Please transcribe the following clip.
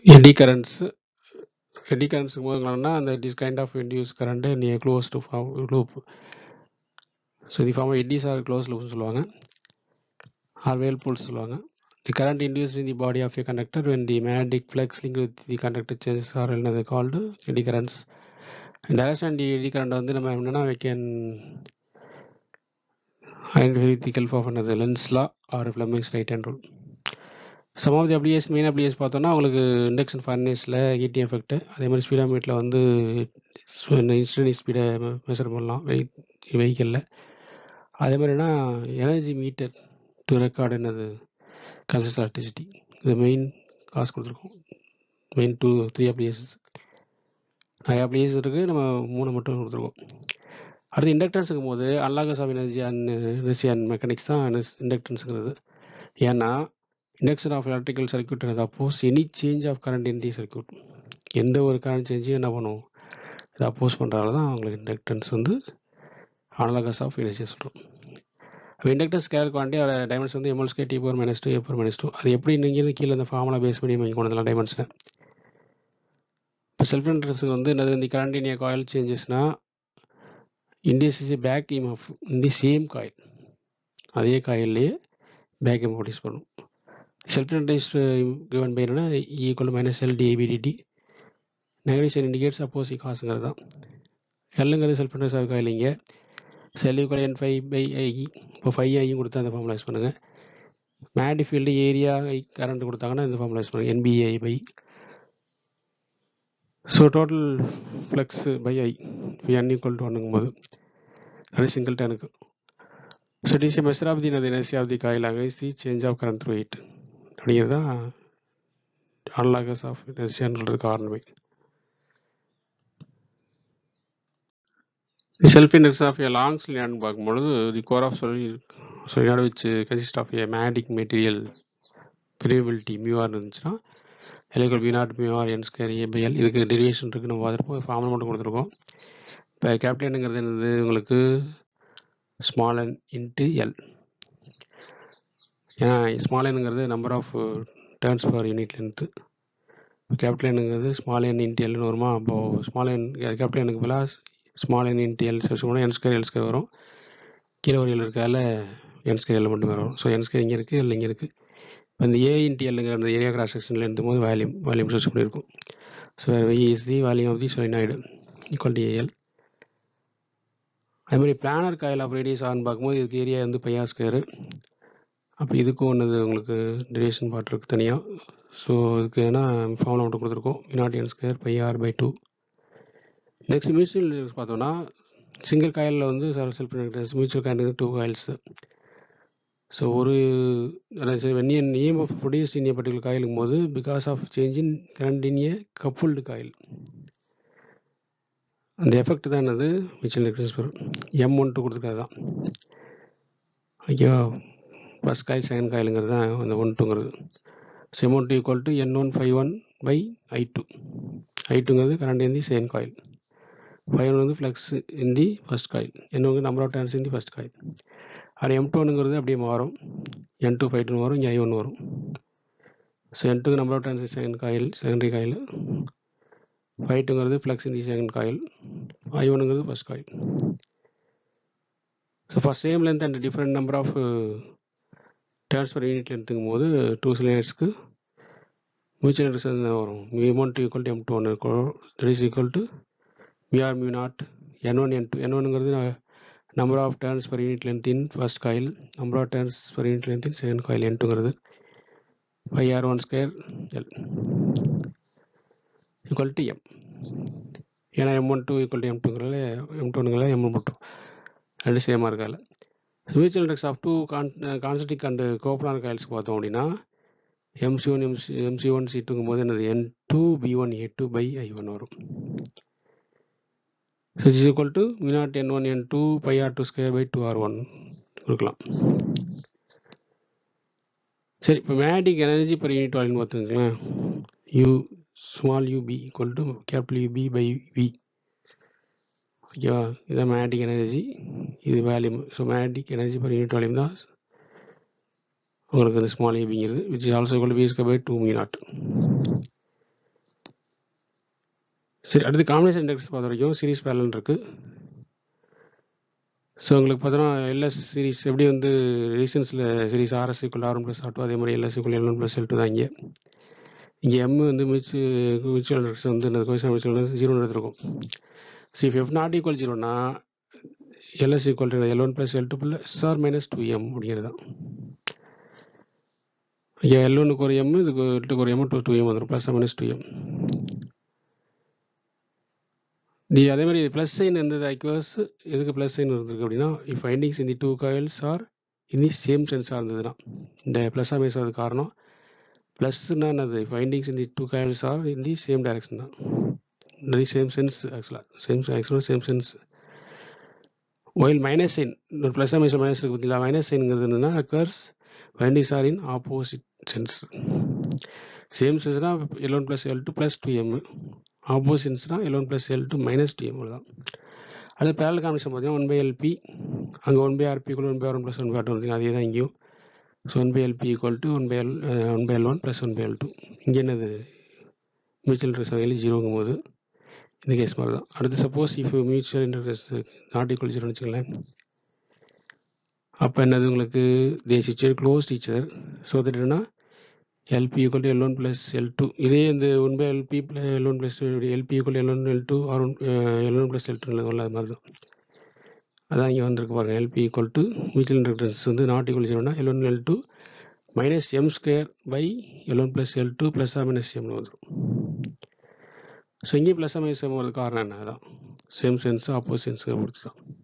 eddy currents eddy currents என்னன்னா அந்த it is kind of induced current near close to loop so the form eddies are close லூப்னு சொல்லுவாங்க or whirlpools சொல்லுவாங்க the current induced in the body of a conductor when the magnetic flux link with the conductor changes are என்னது called eddy currents direction the eddy current வந்து நம்ம என்னன்னா we can identify with the help of another lens law or Fleming's right hand rule some of the application main application பார்த்தோம்னா உங்களுக்கு induction ஃபர்னேஸில் ஈட்டி effect அதே மாதிரி ஸ்பீடாமீட்டரில் வந்து இன்ஸ்டன்ட் ஸ்பீடை மெஷர் பண்ணலாம் வெஹிக் வெஹிக்கிளில் அதே மாதிரினா எனர்ஜி மீட்டர் டு ரெக்கார்டு என்னது கன்சஸ் எலக்ட்ரிசிட்டி இது மெயின் காசு கொடுத்துருக்கோம் மெயின் டூ த்ரீ அப்ளிகேஷன்ஸ் நிறைய அப்ளிகேஷன் இருக்குது நம்ம மூணு மட்டும் கொடுத்துருக்கோம் அடுத்து இண்டக்டன்ஸுக்கும் போது analogous of energy and energy and mechanics தான் இண்டக்டன்ஸுங்கிறது ஏன்னா இண்டக்ஷன் ஆஃப் எலக்ட்ரிக்கல் சர்க்யூட் எனது opposes any change of current in the circuit எந்த ஒரு கரண்ட் சேஞ்சையும் என்ன பண்ணும் இதை அப்போஸ் பண்ணுறதால தான் அவங்களுக்கு இண்டக்டன்ஸ் வந்து அனலகஸ் ஆஃப் எனர்ஜி சொல்கிறோம் அப்போ இண்டக்டன்ஸ் ஸ்கேல் குவான்டி அதோட டைமென்ஷன் வந்து M L square T power minus two A power minus two அது எப்படி நீங்கள் கீழே இந்த ஃபார்முலா பேஸ் பண்ணி நீங்கள் கொண்டு வரலாம் டைமென்ஷனை இப்போ செல்ஃப் இண்டக்டன்ஸுக்கு வந்து என்னது இந்த கரண்ட் இன் காயில் சேஞ்சஸ்னால் induces is back EMF of இந்த சேம் காயில் அதே காயில்லையே பேக் இம் ப்ரொடியூஸ் பண்ணும் செல்ஃப் இண்டக்டன்ஸ் கிவன் பை என்னன்னா equal minus L D I by D T negative sign indicates opposition காசுங்கிறது தான் எல்லுங்கிறது செல்ஃப் இண்டக்டன்ஸ் இருக்கா இல்லைங்க self equal N phi by I இப்போ ஃபைவ் ஐயும் கொடுத்து அந்த ஃபார்முலைஸ் பண்ணுங்கள் மேடி ஃபீல்டு ஏரியா ஐ கரண்ட் கொடுத்தாங்கன்னா இந்த ஃபார்முலைஸ் பண்ணுங்கள் N B I by so total flux by I N equal to ஒன்றுங்கும் போது அது சிங்கிள் டனுக்கு so it is a measure of the energy of the coil against the change of current through it அப்படிங்கிறது தான் analogous of எனர்ஜின்றது காரணமே self index of a long சிலிண்டார்னு பார்க்கும்பொழுது தி கோர் ஆஃப் சொல்லி சொல்லினாடு வச்சு consist of a magnetic material permeability mu R இருந்துச்சுன்னா electrical V naught mu R N square A P L இதுக்கு டெரிவேஷன் இருக்குது நம்ம பார்த்துருப்போம் ஃபார்முலா மட்டும் கொடுத்துருக்கோம் இப்போ கேப்டனுங்கிறது என்னது உங்களுக்கு ஸ்மால் என் இன்ட்டு எல் ஏன்னா ஸ்மால் என்ங்கிறது number of turns per unit length capital எண்ணுங்கிறது ஸ்மால் என் இன்ட்டு எல்னு வருமா அப்போது ஸ்மால் என் கேபிட்டல் எண்ணுக்கு பதிலாக small N into L search பண்ணால் என் ஸ்கேர் எல் ஸ்கேர் வரும் கீழே ஒரு எல் இருக்கால என் ஸ்கேர் எல் மட்டும் வரும் ஸோ என் ஸ்கேர் இங்கே இருக்குது எல் இங்கே இருக்குது இப்போ இந்த ஏ இன்ட்டு எல்லுங்கிற அந்த ஏரியா கிராஸ் செக்ஷனில் எடுத்தும் போது வேல்யூம் வேல்யூம் சர்ச் பண்ணியிருக்கும் so V is the volume of the solenoid equal to A L அதே மாதிரி planar coil of radius on பார்க்கும்போது இதுக்கு ஏரியா வந்து பையா ஸ்கொயரு அப்போ இதுக்கும் ஒன்று உங்களுக்கு டெரிவேஷன் பார்ட் இருக்குது தனியாக ஸோ இதுக்கு என்ன ஃபார்முலா மட்டும் கொடுத்துருக்கோம் V naught N square pi R by two next mutual பார்த்தோம்னா சிங்கிள் காயிலில் வந்து self inductance mutual coil two காயில்ஸு ஸோ ஒரு வென்னியன் name of produce in a particular காயிலுங்கும் போது because of change in current in a coupled coil அந்த effect தான் என்னது மியூச்சுவல் இண்டக்டன்ஸ் வரும் எம் ஒன் டூ கொடுத்துருக்காது தான் ஐயோ ஃபஸ்ட் காயில் செகண்ட் காயிலுங்கிறது தான் அந்த ஒன் டூங்கிறது so M one two equal to N one phi one by I two I டூங்கிறது current in the second coil phi one வந்து flux in the first coil N வந்து number of turns in the first coil அது M டூனுங்கிறது அப்படியே மாறும் என் two five two வரும் இங்கே ஐ ஒன்று வரும் ஸோ என் டூக்கு number of turns second coil secondary coil five டூங்கிறது flux in the second coil I ஒன்னுங்கிறது first coil so for same length and different number of turns per unit length போது two சிலிண்டர்ஸ்க்கு mutual induction வரும் mu one two equal to M two ஒன்று that is equal to மிஆர் mu naught N one N two N ஒன்னுங்கிறது number of turns per unit length in first coil number of turns per unit length in second coil n2ங்கிறது pi r one square L equal to M ஏன்னா M one two equal to M டூங்கிறதுல M டூனுங்கள M மட்டும் ரெண்டு சேமாக இருக்கால mutual index of two கான் concentric and coplanar காயில்ஸ்க்கு பார்த்தோம் அப்படின்னா M C one M C M C one C டூங்கும் போது என்னது N two P one A two pi I one வரும் So this is equal to V naught N1 N2 pi R2 square by 2 R1 கொடுக்கலாம் சரி இப்போ magnetic energy per unit volume பார்த்துங்களேன் u small u B equal to capital u B by V ஓகேவா இதான் magnetic energy இது volume so magnetic energy per unit volume தான் உங்களுக்கு இந்த ஸ்மால் யூபிங்கிறது which is also equal V square by two mu naught சரி அடுத்து காம்பினேஷன் இண்டெக்ஸ் பொறுத்த வரைக்கும் சீரிஸ் பேரலன் இருக்குது ஸோ உங்களுக்கு பார்த்தோன்னா எல்எஸ் சீரிஸ் எப்படி வந்து ரீசன்ஸில் series R S equal R one plus R two அதே மாதிரி L S equal L one plus L two தான் இங்கே இங்கே எம் வந்து மியூச்சு மியூச்சுவல் இண்டெக்ஸ் வந்து இந்த கொஷன் மியூச்சுவல் இண்டெக்ஸ் ஜீரோ எடுத்துருக்கும் so if F not equal ஜீரோனா L S equal to L one plus L two plus R minus two M அப்படிங்கிறது தான் இங்கே எல் ஒன்னுக்கு ஒரு எம் இதுக்கு எட்டுக்கு ஒரு எம் டூ டூ எம் வந்துடும் plus R minus two M the அதே மாதிரி ப்ளஸ் சைன் இருந்தது ஐக்வஸ் எதுக்கு ப்ளஸ் சைன் இருந்திருக்கு அப்படின்னா இஃப் ஃபைண்டிங்ஸ் இந்த two coils are in the same சென்ஸாக இருந்ததுன்னா இந்த ப்ளஸ் ஆர் மைனஸ் அது காரணம் ப்ளஸ்னா என்னது windings in the two coils are in the same direction தான் இந்த தி சேம் சென்ஸ் ஆக்சுவலாக சேம் ஆக்சுவலாக same sense while minus sign ஒரு ப்ளஸ் ஆர் மைனஸ் மைனஸ் இருக்குது பார்த்தீங்களா மைனஸ் சைனுங்கிறது என்னென்னா occurs windings are in opposite sense same சென்ஸ்னால் L one plus L two plus two M ஆப்போசிட்ஸ்னா L one plus L two minus two M தான் அது parallel combination பார்த்தீங்கன்னா ஒன் பை எல்பி அங்கே one by R P equal one by R one plus one by R two வந்தீங்க அதே தான் இங்கேயும் so one by L P equal to one by L one by L one plus one by L two இங்கே என்னது mutual interest வகையில் ஜீரோங்கும் போது இந்த case மாதிரி தான் அடுத்து suppose if mutual interest not equal ஜீரோன்னு வச்சுங்களேன் அப்போ என்னது உங்களுக்கு தே சிச்சர் க்ளோஸ் டீச்சர் ஸோ தட் என்ன L P equal to L one plus L two இதே இந்த one by L P L one plus L P equal L one L two R one L one plus L two வரல அது மாதிரி தான் அதான் இங்கே வந்திருக்கு பாருங்கள் L P equal to mutual inductance வந்து நாட் ஈக்குவல் ஜீரோனா L one L two minus M square by L one plus L two plus R minus எம்னு வந்துடும் ஸோ இங்கேயும் ப்ளஸ் ஆர் மைனஸ் எம் வரது காரணம் என்ன அதான் சேம் சென்ஸ் ஆப்போசிட் சென்ஸுக்கு பொறுத்து தான்